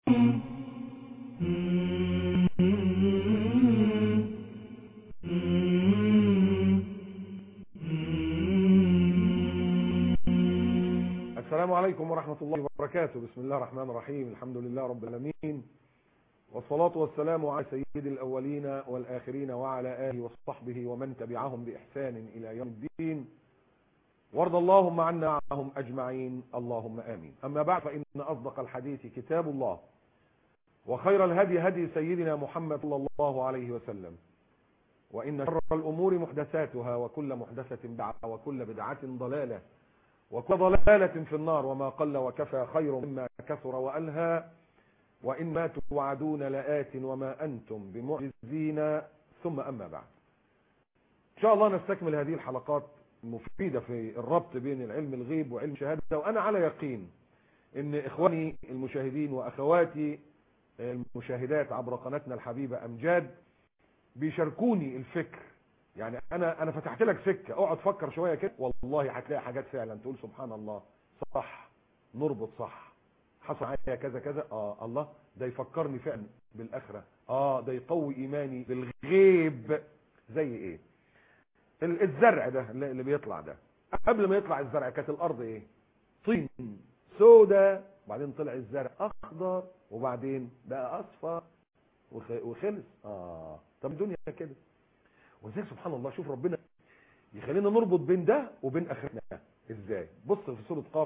السلام عليكم ورحمة الله وبركاته بسم الله الرحمن الرحيم الحمد لله رب العالمين والصلاة والسلام على سيد الأولين والآخرين وعلى آله وصحبه ومن تبعهم بإحسان إلى يوم الدين وارض اللهم عنا معهم أجمعين اللهم آمين أما بعد فإن أصدق الحديث كتاب الله وخير الهدي هدي سيدنا محمد صلى الله عليه وسلم وإن شر الأمور محدثاتها وكل محدثة بدعة وكل بدعة ضلالة وكل ضلالة في النار وما قل وكفى خير مما كثر وألهى وإن ما توعدون لآت وما أنتم بمعجزين ثم أما بعد إن شاء الله نستكمل هذه الحلقات المفيدة في الربط بين العلم الغيب وعلم الشهادة وأنا على يقين إن إخواني المشاهدين وأخواتي المشاهدات عبر قناتنا الحبيبة أمجاد بيشاركوني الفكر يعني انا انا فتحت لك سكه اقعد فكر شويه كده والله هتلاقي حاجات فعلا تقول سبحان الله صح نربط صح حصل معايا كذا كذا اه الله ده يفكرني فعلا بالاخره اه ده يقوي ايماني بالغيب زي ايه الزرع ده اللي بيطلع ده قبل ما يطلع الزرع كانت الارض ايه طين سودة وبعدين طلع الزرع اخضر وبعدين بقى اصفر وخلص اه طب الدنيا كده ولذلك سبحان الله شوف ربنا يخلينا نربط بين ده وبين اخرتنا ازاي بص في سوره قاف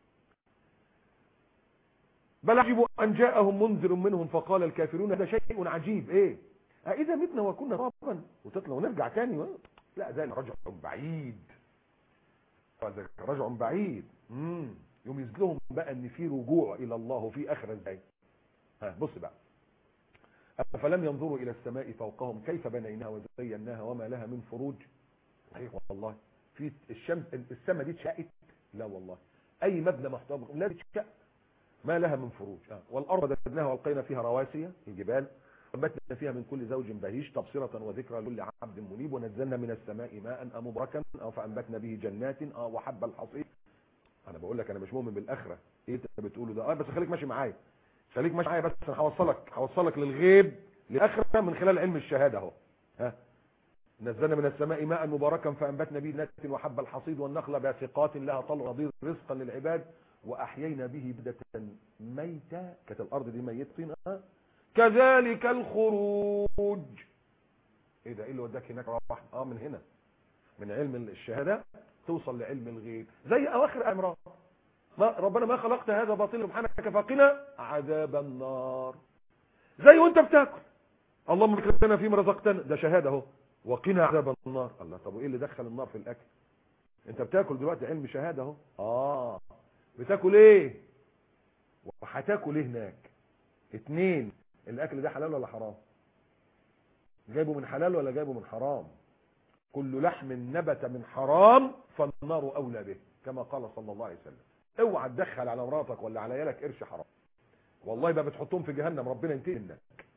بل عجبوا ان جاءهم منذر منهم فقال الكافرون هذا شيء عجيب ايه اذا متنا وكنا رابا وتطلع ونرجع تاني لا ده رجع بعيد هذا رجع بعيد امم يوم يزلهم بقى ان في رجوع الى الله وفي اخره ازاي ها بص بقى أفلم ينظروا إلى السماء فوقهم كيف بنيناها وزيناها وما لها من فروج صحيح والله في الشمس السماء دي اتشقت لا والله أي مبنى محتوى لا تتشق ما لها من فروج آه. والأرض مددناها والقينا فيها رواسي الجبال وانبتنا فيها من كل زوج بهيج تبصرة وذكرى لكل عبد منيب ونزلنا من السماء ماء مبركا أو فأنبتنا به جنات أو وحب الحصيد أنا بقول لك أنا مش مؤمن بالآخرة إيه أنت بتقوله ده أه بس خليك ماشي معايا خليك ماشي معايا بس انا هوصلك هوصلك للغيب لاخره من خلال علم الشهاده اهو ها نزلنا من السماء ماء مباركا فانبتنا به نبات وحب الحصيد والنخل باسقات لها طلع نضير رزقا للعباد واحيينا به بلده ميته كانت الارض دي ميته كذلك الخروج ايه ده ايه اللي وداك هناك راح اه من هنا من علم الشهاده توصل لعلم الغيب زي اواخر امران ما ربنا ما خلقت هذا باطلا سبحانك فقنا عذاب النار زي وانت بتاكل اللهم اكرمنا فيما رزقتنا ده شهاده اهو وقنا عذاب النار الله طب وايه اللي دخل النار في الاكل انت بتاكل دلوقتي علم شهاده اهو اه بتاكل ايه وهتاكل ايه هناك اتنين الاكل ده حلال ولا حرام جايبه من حلال ولا جايبه من حرام كل لحم نبت من حرام فالنار اولى به كما قال صلى الله عليه وسلم اوعى تدخل على مراتك ولا على عيالك قرش حرام والله بقى بتحطهم في جهنم ربنا ينتهي منك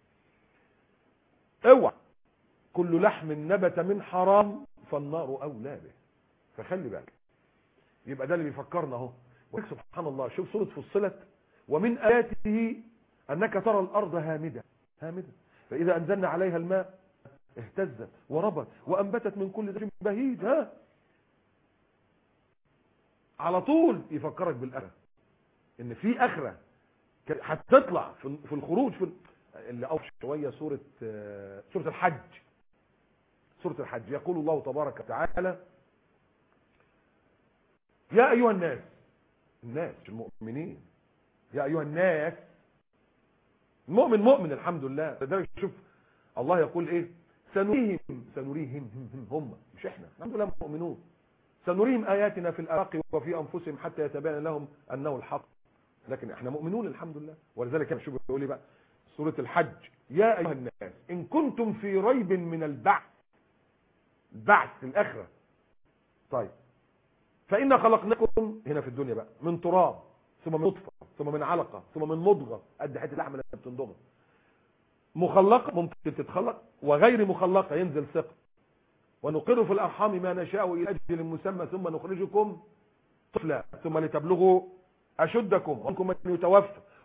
اوعى كل لحم نبت من حرام فالنار اولى به فخلي بالك يبقى ده اللي بيفكرنا اهو سبحان الله شوف سوره فصلت ومن اياته انك ترى الارض هامده هامده فاذا انزلنا عليها الماء اهتزت وربت وانبتت من كل زوج بهيج ها على طول يفكرك بالاخره ان في اخره هتطلع في الخروج في اللي اوحش شويه سوره سوره الحج سوره الحج يقول الله تبارك وتعالى يا ايها الناس الناس المؤمنين يا ايها الناس المؤمن مؤمن الحمد لله لذلك شوف الله يقول ايه سنريهم سنريهم هم مش احنا الحمد لله مؤمنون سنريهم آياتنا في الآفاق وفي أنفسهم حتى يتبين لهم أنه الحق لكن احنا مؤمنون الحمد لله ولذلك كان شوف بيقول لي بقى سورة الحج يا أيها الناس إن كنتم في ريب من البعث البعث الآخرة طيب فإنا خلقناكم هنا في الدنيا بقى من تراب ثم من نطفة ثم من علقة ثم من مضغة قد حتة لحمة اللي بتندغها مخلقة ممكن تتخلق وغير مخلقة ينزل ثقل ونقر في الأرحام ما نشاء إلى أجل مسمى ثم نخرجكم طفلا ثم لتبلغوا أشدكم ومنكم من يتوفى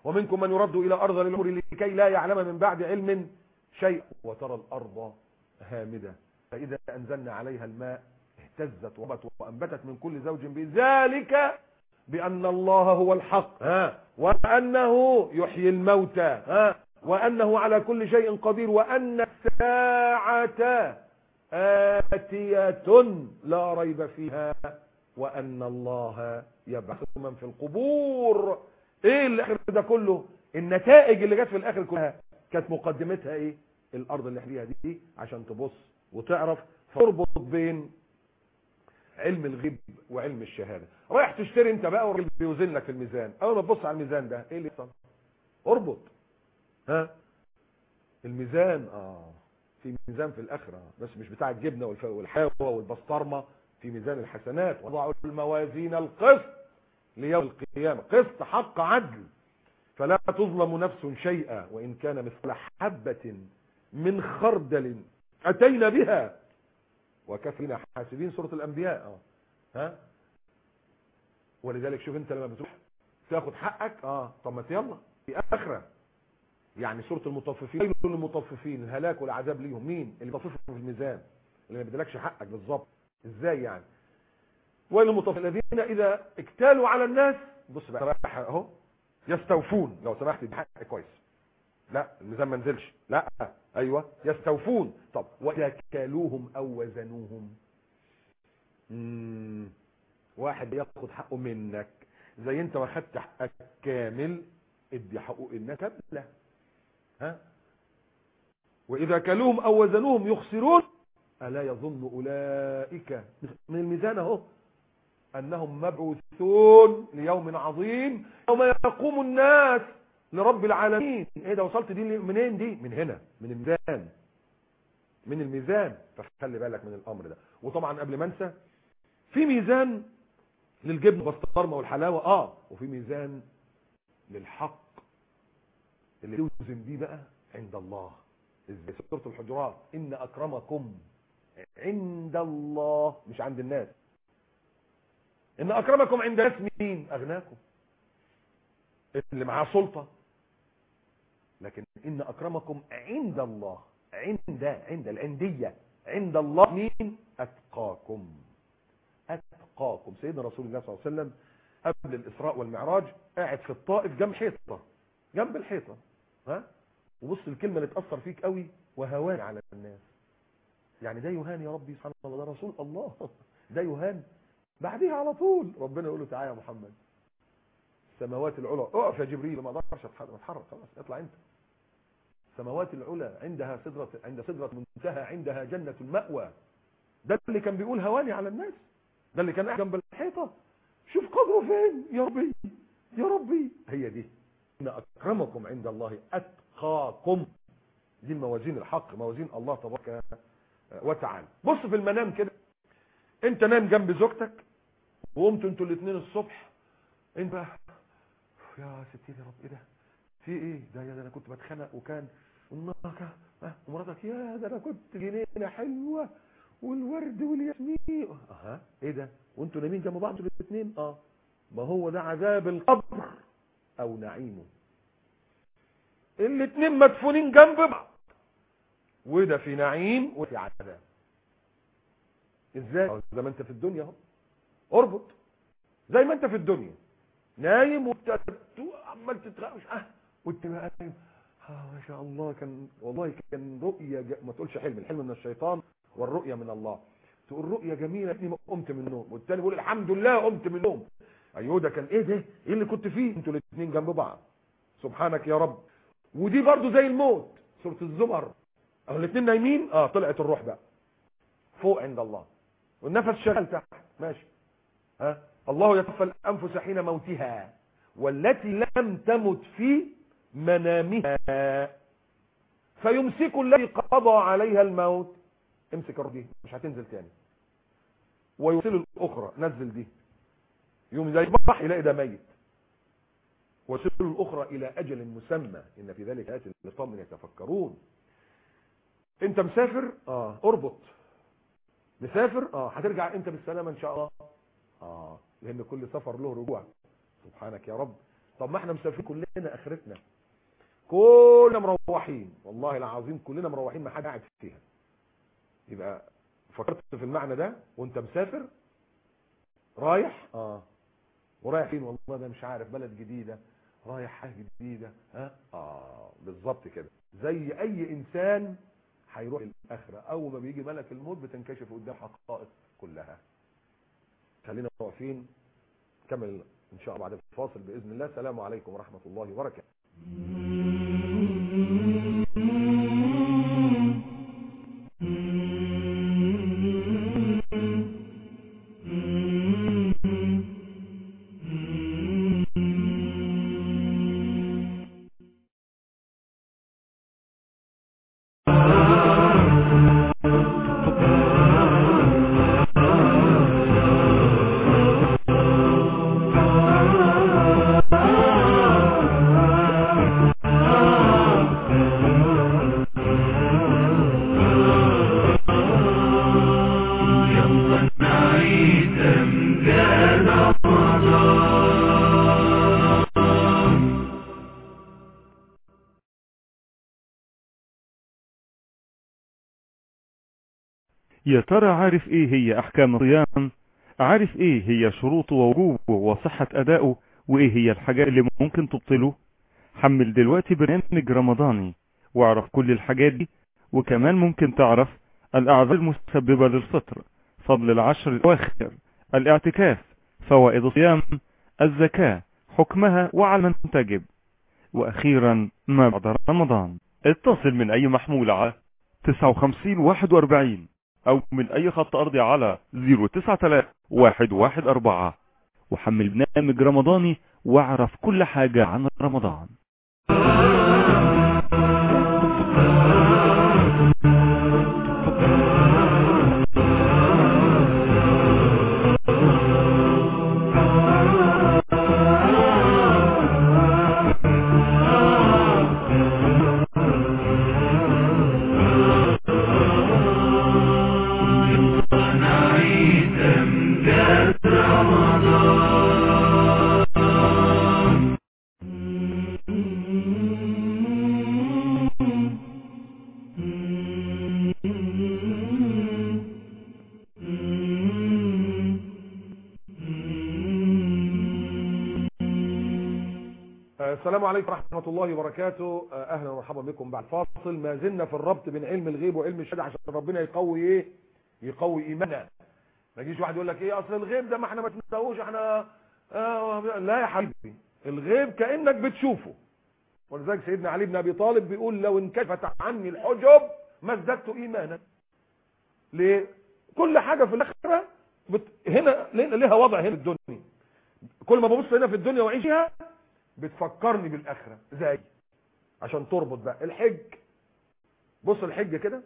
ومنكم من يرد الى ارض العمر لكي لا يعلم من بعد علم شيء وترى الارض هامده فاذا انزلنا عليها الماء اهتزت وبت وانبتت من كل زوج بذلك بان الله هو الحق ها وانه يحيي الموتى ها وانه على كل شيء قدير وان الساعه آتية لا ريب فيها وأن الله يبعث من في القبور ايه اللي اخر ده كله النتائج اللي جت في الاخر كلها كانت مقدمتها ايه الارض اللي احنا فيها دي عشان تبص وتعرف تربط بين علم الغيب وعلم الشهاده رايح تشتري انت بقى والراجل بيوزن لك في الميزان اول ما تبص على الميزان ده ايه اللي يحصل اربط ها الميزان اه في ميزان في الاخره بس مش بتاع الجبنه والف- والحلاوه والبسطرمه في ميزان الحسنات وضعوا الموازين القسط ليوم القيامه قسط حق عدل فلا تظلم نفس شيئا وان كان مثل حبه من خردل اتينا بها وكفينا حاسبين سوره الانبياء اه ها ولذلك شوف انت لما بتروح تاخد حقك اه طب ما يلا في اخره يعني سوره المطففين ويل للمطففين الهلاك والعذاب ليهم مين اللي بيطففوا في الميزان اللي ما بيدلكش حقك بالظبط ازاي يعني ويل للمطففين الذين اذا اكتالوا على الناس بص بقى رايح اهو يستوفون لو سمحت دي حق كويس لا الميزان ما نزلش لا ايوه يستوفون طب واذا كالوهم او وزنوهم مم. واحد ياخد حقه منك زي انت ما خدت حقك كامل ادي حقوق الناس كامله ها واذا كلوهم او وزنوهم يخسرون الا يظن اولئك من الميزان اهو انهم مبعوثون ليوم عظيم يوم يقوم الناس لرب العالمين ايه ده وصلت دي منين دي من هنا من الميزان من الميزان فخلي بالك من الامر ده وطبعا قبل ما انسى في ميزان للجبن والبسطرمه والحلاوه اه وفي ميزان للحق اللي توزن بيه بقى عند الله ازاي سوره الحجرات ان اكرمكم عند الله مش عند الناس ان اكرمكم عند الناس مين اغناكم اللي معاه سلطه لكن ان اكرمكم عند الله عند عند العنديه عند الله مين اتقاكم اتقاكم سيدنا رسول الله صلى الله عليه وسلم قبل الاسراء والمعراج قاعد في الطائف جنب حيطه جنب الحيطه ها وبص الكلمه اللي تاثر فيك قوي وهوان على الناس يعني ده يهان يا ربي سبحان الله ده رسول الله ده يهان بعديها على طول ربنا يقول له تعالى يا محمد السماوات العلى اقف يا جبريل ما اقدرش اتحرك خلاص اطلع انت السماوات العلى عندها سدرة عند سدرة منتهى عندها جنة المأوى ده اللي كان بيقول هواني على الناس ده اللي كان قاعد جنب الحيطة شوف قدره فين يا ربي يا ربي هي دي ان اكرمكم عند الله اتقاكم دي الموازين الحق موازين الله تبارك وتعالى بص في المنام كده انت نام جنب زوجتك وقمتوا انتوا الاثنين الصبح انت بقى يا ستي يا رب ايه ده في ايه ده يا ده انا كنت بتخنق وكان والنهارده اه ومراتك يا ده انا كنت جنينه حلوه والورد والياسمين اها ايه ده وانتوا نايمين جنب بعض الاثنين اه ما هو ده عذاب القبر او نعيمه الاثنين مدفونين جنب بعض وده في نعيم وفي عذاب ازاي زي ما انت في الدنيا اهو اربط زي ما انت في الدنيا نايم وبت عمال تتغوش اه وانت بقى نايم اه ما شاء الله كان والله كان رؤيا ج... ما تقولش حلم الحلم من الشيطان والرؤيا من الله تقول رؤيا جميله ابني قمت من النوم والتاني يقول الحمد لله قمت من النوم ايوه ده كان ايه ده ايه اللي كنت فيه انتوا الاثنين جنب بعض سبحانك يا رب ودي برضو زي الموت سوره الزمر اهو الاثنين نايمين اه طلعت الروح بقى فوق عند الله والنفس شغال تحت ماشي ها الله يتوفى الانفس حين موتها والتي لم تمت في منامها فيمسك الذي قضى عليها الموت امسك الروح دي مش هتنزل تاني ويرسل الاخرى نزل دي يوم زي البحر يلاقي ده ميت ويرسل الاخرى الى اجل مسمى ان في ذلك ايات لقوم يتفكرون انت مسافر اه اربط مسافر اه هترجع انت بالسلامه ان شاء الله اه لان كل سفر له رجوع سبحانك يا رب طب ما احنا مسافرين كلنا اخرتنا كلنا مروحين والله العظيم كلنا مروحين ما حد قاعد فيها يبقى فكرت في المعنى ده وانت مسافر رايح اه ورايح فين والله ده مش عارف بلد جديده رايح حاجه جديده ها اه بالظبط كده زي اي انسان هيروح الاخره اول ما بيجي ملك الموت بتنكشف قدام حقائق كلها خلينا واقفين نكمل ان شاء الله بعد الفاصل باذن الله السلام عليكم ورحمه الله وبركاته يا ترى عارف ايه هي احكام الصيام عارف ايه هي شروطه ووجوبه وصحة ادائه وايه هي الحاجات اللي ممكن تبطله حمل دلوقتي برنامج رمضاني واعرف كل الحاجات دي وكمان ممكن تعرف الاعذار المسببة للفطر فضل العشر الاواخر الاعتكاف فوائد الصيام الزكاة حكمها وعلى من تجب واخيرا ما بعد رمضان اتصل من اي محمول على 59 41 او من اي خط ارضي على 093 وحمل برنامج رمضاني واعرف كل حاجة عن رمضان السلام عليكم ورحمة الله وبركاته اهلا ومرحبا بكم بعد فاصل ما زلنا في الربط بين علم الغيب وعلم الشهاده عشان ربنا يقوي ايه يقوي ايماننا ما يجيش واحد يقول لك ايه اصل الغيب ده ما احنا ما تنساهوش احنا آه لا يا حبيبي الغيب كانك بتشوفه ولذلك سيدنا علي بن ابي طالب بيقول لو انكشفت عني الحجب ما ازددت ايمانا ليه كل حاجه في الاخره بت... هنا لها وضع هنا في الدنيا كل ما ببص هنا في الدنيا واعيش فيها بتفكرني بالاخره زي عشان تربط بقى الحج بص الحج كده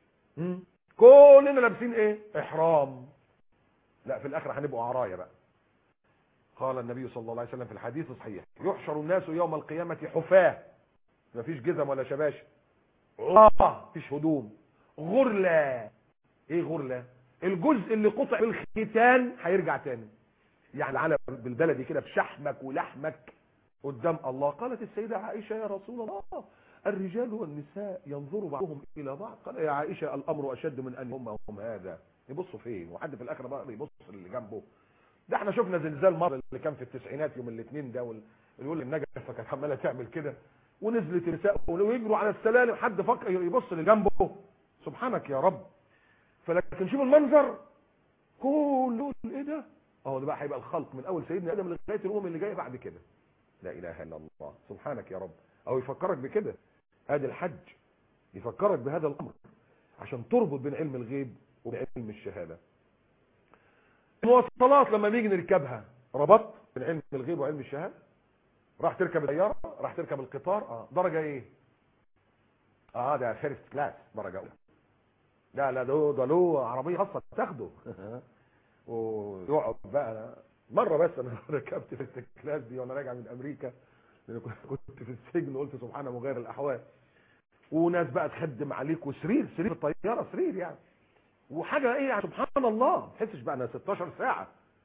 كلنا لابسين ايه احرام لا في الاخره هنبقوا عرايا بقى قال النبي صلى الله عليه وسلم في الحديث الصحيح يحشر الناس يوم القيامه حفاه مفيش جزم ولا شباش عراه مفيش هدوم غرلا ايه غرلا الجزء اللي قطع بالختان هيرجع تاني يعني على بالبلدي كده بشحمك ولحمك قدام الله قالت السيدة عائشة يا رسول الله الرجال والنساء ينظر بعضهم إلى بعض قال يا عائشة الأمر أشد من أن هم هم هذا يبصوا فين وحد في الآخر بقى يبص اللي جنبه ده احنا شفنا زلزال مرة اللي كان في التسعينات يوم الاثنين ده واللي يقول النجفة كانت عمالة تعمل كده ونزلت النساء ويجروا على السلالم حد فكر يبص اللي جنبه سبحانك يا رب فلكن شوف المنظر كله ايه ده اهو ده بقى هيبقى الخلق من اول سيدنا ادم لغايه الامم اللي جايه بعد كده لا اله الا الله سبحانك يا رب او يفكرك بكده ادي الحج يفكرك بهذا الامر عشان تربط بين علم الغيب وبين علم الشهاده المواصلات لما نيجي نركبها ربطت بين علم الغيب وعلم الشهاده راح تركب الطياره راح تركب القطار اه درجه ايه اه ده فيرست كلاس درجه اولى لا لا ده ده له عربيه خاصه تاخده ويقعد بقى مره بس انا ركبت في الكلاس دي وانا راجع من امريكا لان كنت في السجن قلت سبحان مغير الاحوال وناس بقى تخدم عليك وسرير سرير الطياره سرير يعني وحاجه ايه يعني سبحان الله ما تحسش بقى انا 16 ساعه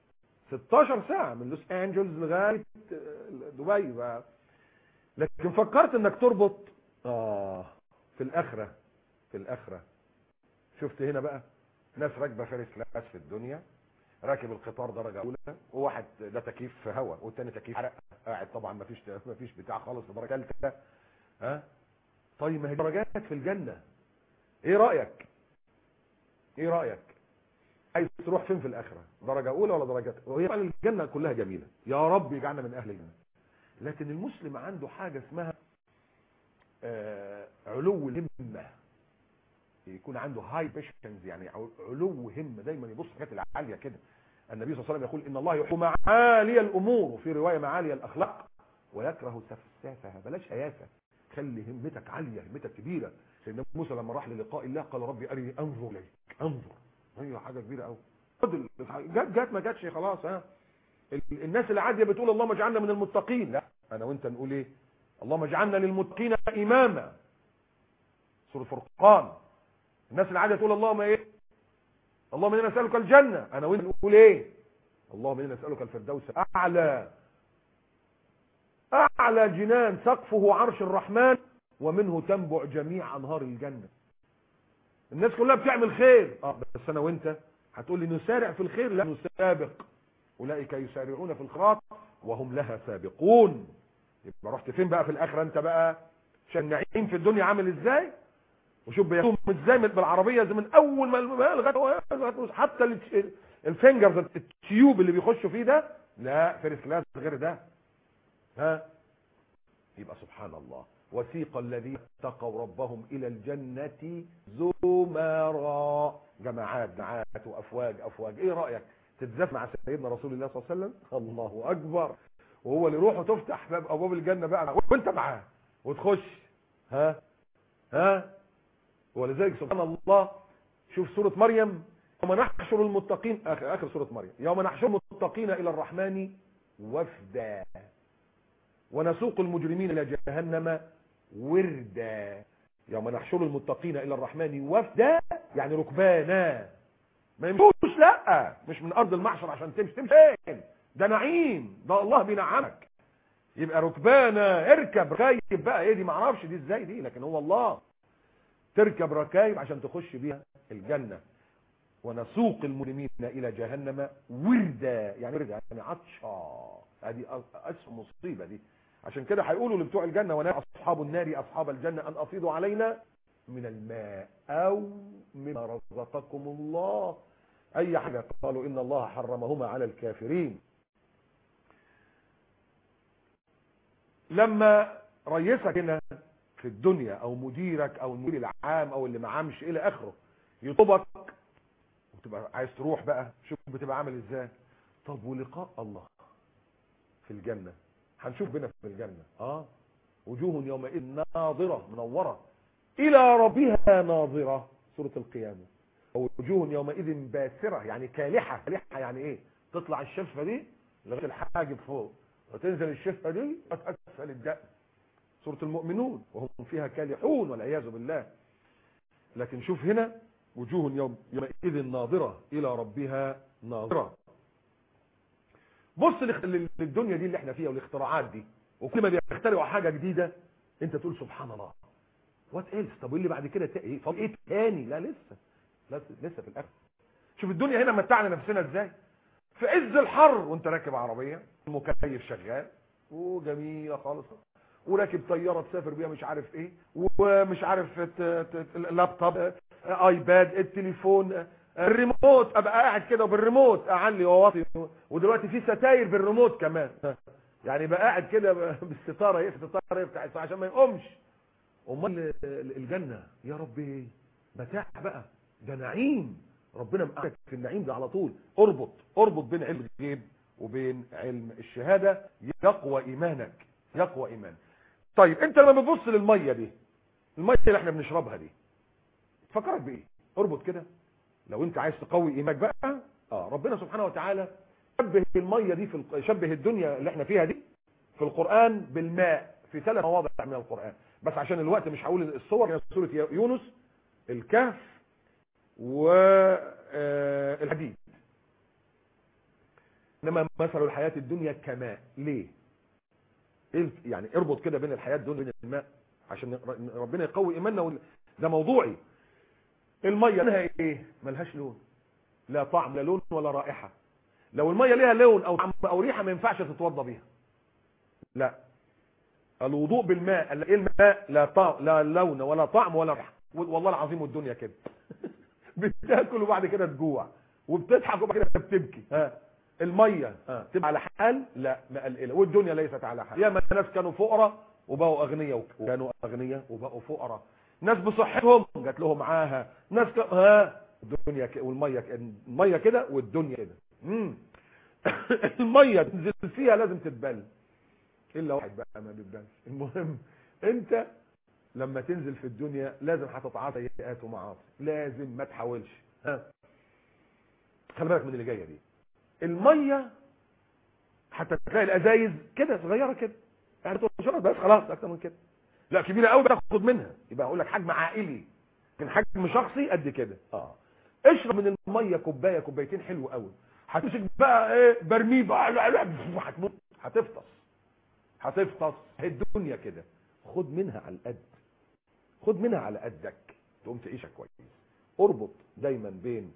16 ساعة من لوس انجلز لغاية دبي بقى. لكن فكرت انك تربط اه في الاخرة في الاخرة شفت هنا بقى ناس راكبة فارس كلاس في الدنيا راكب القطار درجة اولى وواحد ده تكييف هواء والتاني تكييف حرق قاعد طبعا مفيش مفيش بتاع خالص في درجة ثالثة ها طيب ما هي درجات في الجنة ايه رأيك ايه رأيك عايز تروح فين في الاخره درجه اولى ولا درجه وهي فعلا الجنه كلها جميله يا رب يجعلنا من اهل الجنه لكن المسلم عنده حاجه اسمها آه علو الهمه يكون عنده هاي بيشنز يعني علو همه دايما يبص الحاجات العاليه كده النبي صلى الله عليه وسلم يقول ان الله يحب معالي الامور وفي روايه معالي الاخلاق ويكره سفسافها بلاش هيافه خلي همتك عاليه همتك كبيره سيدنا موسى لما راح للقاء الله قال ربي ارني انظر اليك انظر هي حاجه كبيره قوي جت جت ما جاتش خلاص ها الناس اللي عاديه بتقول اللهم اجعلنا من المتقين لا انا وانت نقول ايه اللهم اجعلنا للمتقين اماما سوره الفرقان الناس اللي عاديه تقول اللهم ايه اللهم انا نسالك الجنه انا وانت نقول ايه اللهم انا نسالك الفردوس اعلى اعلى جنان سقفه عرش الرحمن ومنه تنبع جميع انهار الجنه الناس كلها بتعمل خير اه بس انا وانت هتقول لي نسارع في الخير لا نسابق اولئك يسارعون في الخيرات وهم لها سابقون يبقى رحت فين بقى في الاخره انت بقى عشان النعيم في الدنيا عامل ازاي وشوف بيقوم ازاي بالعربيه زي من اول ما لغايه حتى الفينجرز التيوب اللي بيخشوا فيه ده لا فيرست كلاس غير ده ها يبقى سبحان الله وسيق الذين اتقوا ربهم الى الجنة زمرا جماعات جماعات وافواج افواج ايه رأيك تتزف مع سيدنا رسول الله صلى الله عليه وسلم الله اكبر وهو اللي يروح وتفتح باب ابواب الجنة بقى وانت معاه وتخش ها ها ولذلك سبحان الله شوف سورة مريم يوم نحشر المتقين اخر اخر سورة مريم يوم نحشر المتقين الى الرحمن وفدا ونسوق المجرمين الى جهنم وردا يوم نحشر المتقين الى الرحمن وفدا يعني ركبانا ما يمشوش لا مش من ارض المحشر عشان تمشي تمشي فين ده نعيم ده الله بينعمك يبقى ركبانا اركب ركايب بقى ايه دي ما اعرفش دي ازاي دي لكن هو الله تركب ركايب عشان تخش بيها الجنة ونسوق المجرمين الى جهنم وردا يعني وردا يعني عطشا ادي اسم مصيبه دي عشان كده هيقولوا لبتوع الجنة وانا اصحاب النار اصحاب الجنة ان افيضوا علينا من الماء او مما رزقكم الله اي حاجة قالوا ان الله حرمهما على الكافرين لما رئيسك هنا في الدنيا او مديرك او المدير العام او اللي معامش الى اخره يطلبك وتبقى عايز تروح بقى شوف بتبقى عامل ازاي طب ولقاء الله في الجنة هنشوف بنا في الجنة اه وجوه يومئذ ناظرة منورة الى ربها ناظرة سورة القيامة وجوه يومئذ باسرة يعني كالحة كالحة يعني ايه تطلع الشفة دي لغاية الحاجب فوق وتنزل الشفة دي اسفل الدقن سورة المؤمنون وهم فيها كالحون والعياذ بالله لكن شوف هنا وجوه يوم يومئذ ناظرة الى ربها ناظرة بص للدنيا دي اللي احنا فيها والاختراعات دي وكل ما بيخترعوا حاجة جديدة انت تقول سبحان الله وات ايلس طب واللي بعد كده ايه طب ايه تاني لا لسه لا لسه في الاخر شوف الدنيا هنا متعنا نفسنا ازاي في عز الحر وانت راكب عربية المكيف شغال وجميلة خالص وراكب طيارة تسافر بيها مش عارف ايه ومش عارف اللابتوب ايباد التليفون الريموت ابقى قاعد كده بالريموت اعلي وواطي ودلوقتي في ستاير بالريموت كمان يعني بقى قاعد كده بالستاره يفتح الستاره يفتح عشان ما يقومش امال الجنه يا ربي متاع بقى ده نعيم ربنا مقعدك في النعيم ده على طول اربط اربط بين علم الغيب وبين علم الشهاده يقوى ايمانك يقوى ايمانك طيب انت لما بتبص للميه دي الميه اللي احنا بنشربها دي تفكرك بايه اربط كده لو انت عايز تقوي ايمانك بقى اه ربنا سبحانه وتعالى شبه الميه دي في الق... شبه الدنيا اللي احنا فيها دي في القران بالماء في ثلاث مواضع من القران بس عشان الوقت مش هقول الصور هي سوره يونس الكهف والحديد انما مثل الحياه الدنيا كماء ليه إيه يعني اربط كده بين الحياه الدنيا وبين الماء عشان ربنا يقوي ايماننا وال... ده موضوعي الميه لها ايه ملهاش لون لا طعم لا لون ولا رائحه لو الميه ليها لون او طعم او ريحه ما ينفعش تتوضى بيها لا الوضوء بالماء ايه الماء لا طعم لا لون ولا طعم ولا ريحه والله العظيم والدنيا كده بتاكل وبعد كده تجوع وبتضحك وبعد كده بتبكي ها الميه ها تبقى على حال لا مقلقله والدنيا ليست على حال ياما ناس كانوا فقراء وبقوا اغنياء وكانوا اغنياء وبقوا فقراء ناس بصحتهم جات لهم معاها ناس ك... ها الدنيا ك... والميه ك... الميه كده والدنيا كده امم الميه تنزل فيها لازم تتبل الا واحد بقى ما بيتبلش المهم انت لما تنزل في الدنيا لازم هتتعاطى سيئات ومعاصي لازم ما تحاولش ها خلي بالك من اللي جايه دي الميه حتى تلاقي الازايز كده صغيره كده يعني تشرب بس خلاص اكتر من كده لا كبيره قوي باخد منها يبقى اقول لك حجم عائلي من حجم شخصي قد كده اه اشرب من الميه كوبايه كوبايتين حلو قوي هتمسك بقى ايه برميل بقى هتموت هتفطس هتفطس الدنيا كده خد منها على القد خد منها على قدك تقوم تعيشها كويس اربط دايما بين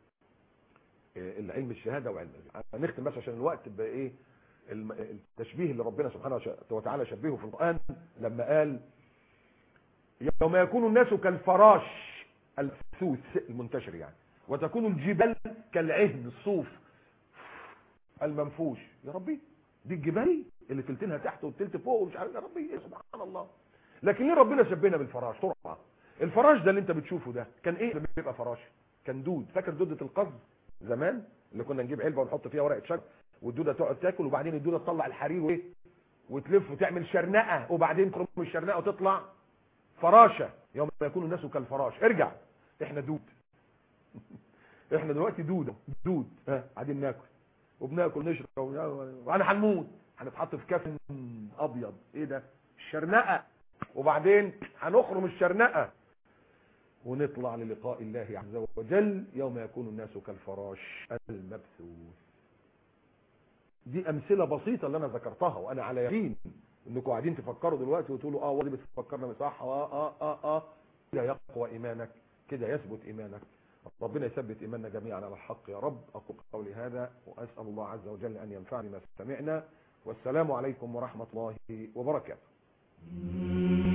العلم الشهاده وعلم هنختم بس عشان الوقت بايه التشبيه اللي ربنا سبحانه وتعالى شبهه في القران لما قال يوم يكون الناس كالفراش الفسوس المنتشر يعني وتكون الجبال كالعهن الصوف المنفوش يا ربي دي الجبال اللي تلتينها تحت والتلت فوق ومش عارف يا ربي إيه سبحان الله لكن ليه ربنا شبهنا بالفراش طرقه الفراش ده اللي انت بتشوفه ده كان ايه اللي بيبقى فراش كان دود فاكر دودة القز زمان اللي كنا نجيب علبه ونحط فيها ورقه شجر والدوده تقعد تاكل وبعدين الدوده تطلع الحرير وايه وتلف وتعمل شرنقه وبعدين تخرج من الشرنقه وتطلع فراشه يوم يكون الناس كالفراش ارجع احنا دود احنا دلوقتي دوده دود ها قاعدين ناكل وبناكل نشرب وانا هنموت هنتحط في كفن ابيض ايه ده الشرنقه وبعدين هنخرم الشرنقه ونطلع للقاء الله عز وجل يوم يكون الناس كالفراش المبثوث دي امثله بسيطه اللي انا ذكرتها وانا على يقين انكم قاعدين تفكروا دلوقتي وتقولوا اه ودي بتفكرنا صح اه اه اه اه كده يقوى ايمانك كده يثبت ايمانك ربنا يثبت ايماننا جميعا على الحق يا رب اقول قولي هذا واسال الله عز وجل ان ينفعني ما سمعنا والسلام عليكم ورحمه الله وبركاته